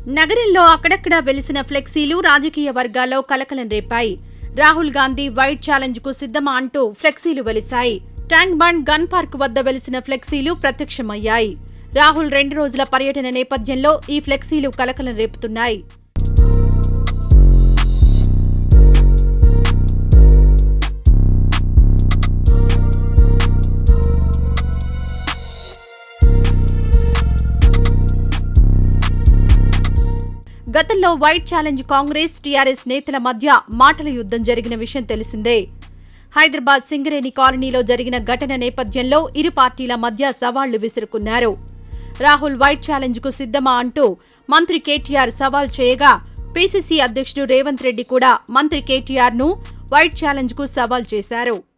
నగరంలో అక్కడక్కడా వెలిసిన ఫ్లెక్సీలు రాజకీయ వర్గాల్లో కలకలం రేపాయి రాహుల్ గాంధీ వైట్ ఛాలెంజ్ కు సిద్ధమా అంటూ ఫ్లెక్సీలు వెలిశాయి ట్యాంక్ బండ్ గన్ పార్క్ వద్ద వెలిసిన ఫ్లెక్సీలు ప్రత్యక్షమయ్యాయి రాహుల్ రెండు రోజుల పర్యటన నేపథ్యంలో ఈ ఫ్లెక్సీలు కలకలం రేపుతున్నాయి గతంలో వైట్ ఛాలెంజ్ కాంగ్రెస్ టీఆర్ఎస్ నేతల మధ్య మాటల యుద్ధం జరిగిన విషయం తెలిసిందే హైదరాబాద్ సింగరేణి కాలనీలో జరిగిన ఘటన నేపథ్యంలో ఇరు పార్టీల మధ్య సవాళ్లు విసురుకున్నారు రాహుల్ వైట్ ఛాలెంజ్ కు సిద్ధమా అంటూ మంత్రి కేటీఆర్ సవాల్ చేయగా పీసీసీ అధ్యక్షుడు రేవంత్ రెడ్డి కూడా మంత్రి కేటీఆర్ ను వైట్ ఛాలెంజ్ కు సవాల్ చేశారు